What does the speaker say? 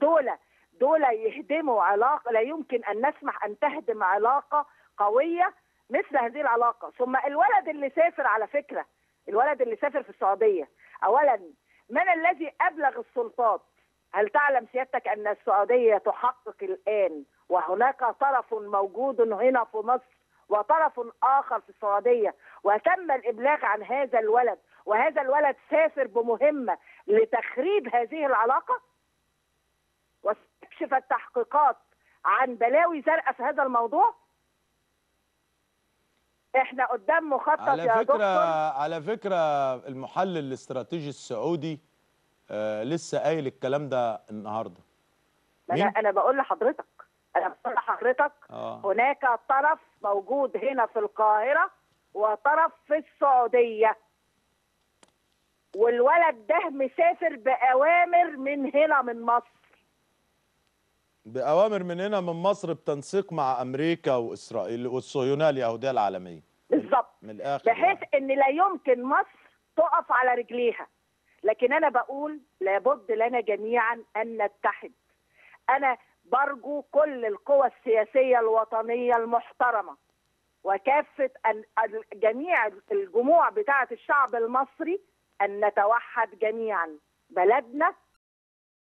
دول دول يهدموا علاقه لا يمكن ان نسمح ان تهدم علاقه قويه مثل هذه العلاقه ثم الولد اللي سافر على فكره الولد اللي سافر في السعوديه اولا من الذي ابلغ السلطات هل تعلم سيادتك ان السعوديه تحقق الان وهناك طرف موجود هنا في مصر وطرف اخر في السعوديه وتم الابلاغ عن هذا الولد وهذا الولد سافر بمهمه لتخريب هذه العلاقه واستكشف التحقيقات عن بلاوي زرقاء في هذا الموضوع احنا قدام مخطط على يا فكره دكتور على فكره المحلل الاستراتيجي السعودي آه لسه قايل الكلام ده النهارده ما انا مين؟ انا بقول لحضرتك انا بقول لحضرتك اه هناك طرف موجود هنا في القاهره وطرف في السعوديه والولد ده مسافر باوامر من هنا من مصر باوامر من هنا من مصر بتنسيق مع امريكا واسرائيل والصهيونيه اليهوديه العالميه بالظبط من الاخر بحيث يعني. ان لا يمكن مصر تقف على رجليها لكن انا بقول لابد لنا جميعا ان نتحد انا برجو كل القوى السياسيه الوطنيه المحترمه وكافه ال- ال- جميع الجموع بتاعه الشعب المصري ان نتوحد جميعا بلدنا